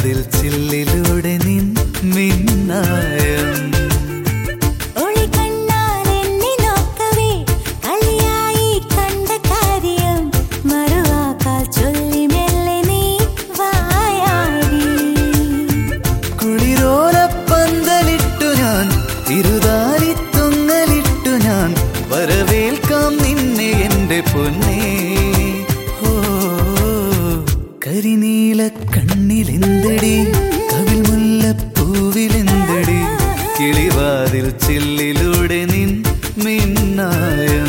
കിളിവാതിൽ ചില്ലിലൂടെ നിൻ മിന്നായം ഒളികണ്ണാൽ എന്നെ നോക്കവേ കളിയായി കണ്ട കാര്യം മറുവാക്കാൽ ചൊല്ലി മെല്ലെ നീ വായാടി കുളിരോലപ്പന്തലിട്ടു ഞാൻ തിരുതാലിത്തൊങ്ങലിട്ടു ഞാൻ വരവേൽക്കാം നിന്നെ എന്റെ പൊന്നേ ഓ കരിനീല കണ്ണിലെന്തടി കവിൽ മുല്ലപ്പൂവിലെന്തടി കിളിവാതിൽ ചില്ലിലൂടെ നിൻ മിന്നായം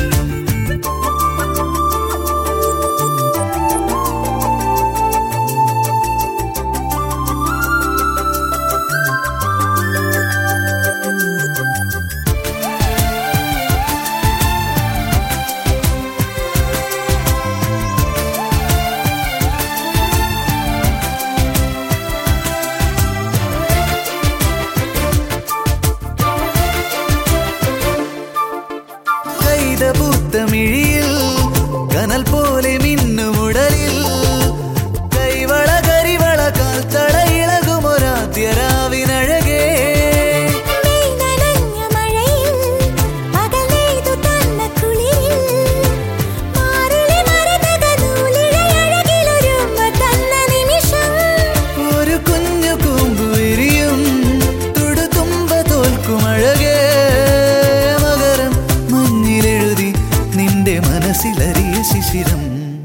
കൈതപൂത്തമിഴിയിൽ കനൽ പോലെ മിന്നുമുടലിൽ കൈവള കരിവള കാൽത്തള ഇളകുമൊരാദ്യരാവിനഴകേ മെയ് നനഞ്ഞ മഴയിൽ പകൽ നെയ്തു തന്ന കുളിരിൽ മാറിലെ മരതക നൂലിഴയഴകിലൊരുമ്മ തന്ന നിമിഷം ഒരു കുഞ്ഞു കൂമ്പു വിരിയും തുടുതുമ്പ തോൽക്കുമഴകേ മകരം മഞ്ഞിലെഴുതി നിന്റെ മനസ്സിലറിയ ശിശിരം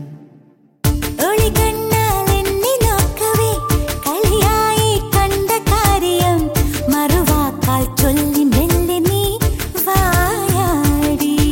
ഒളികണ്ണാൽ എന്നെ നോക്കവേ കളിയായി കണ്ട കാര്യം മറുവാക്കാൽ ചൊല്ലി മെല്ലെ നീ വായാടി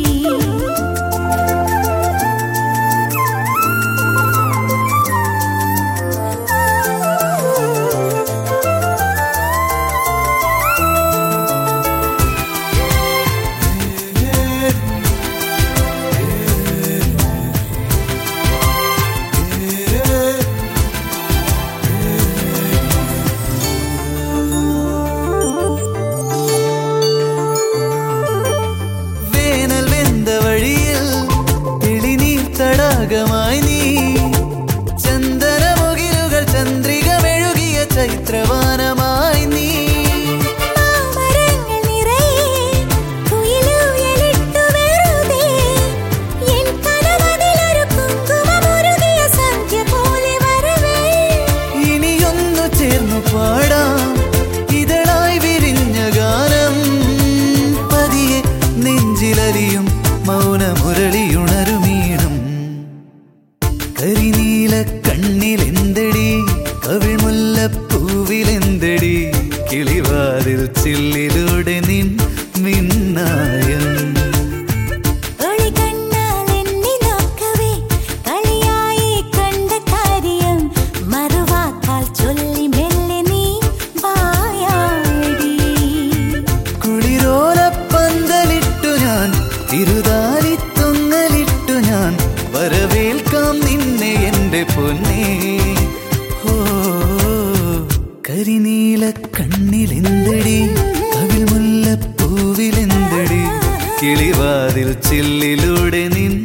വേനൽ വെന്ത വഴിയിൽ തെളിനീർ തടാകമായി നീ ചന്ദനമുകിലുകൾ ചന്ദ്രിക മെഴുകിയ ചൈത്രവാനമായി നീ മാമരങ്ങൾ നിറയെ കുയിലൂയലിട്ടു വെറുതെ എൻ കനവതിലൊരു കുങ്കുമമുരുകിയ സന്ധ്യ പോലെ വരവേ ഇനിയൊന്നു ചേർന്നു പാടാം ഇതളായി വിരിഞ്ഞ ഗാനം പതിയെ നെഞ്ചിലലിയും മൗനമുരളിയുണരുമീണം കരിനീല കണ്ണിലെന്തടി കവിൾമുല്ലപ്പൂവിലെന്തടി കിളിവാതിൽ ചില്ലിലൂടെ നിൻ മിന്നായം ഒളികണ്ണാൽ എന്നെ നോക്കവേ കളിയായി കണ്ട കാര്യം മറുവാക്കാൽ ചൊല്ലി മെല്ലെ നീ വായാടി കുളിരോലപ്പന്തലിട്ടു ഞാൻ തിരുതാലിത്തൊങ്ങലിട്ടു ഞാൻ വരവേൽക്കാം നിന്നെ എന്റെ പൊന്നേ ഓ കരിനീല കണ്ണിലെന്തടി കവിൾ മുല്ലപ്പൂവിലെന്തടി കിളിവാതിൽ ചില്ലിലൂടെ നിൻ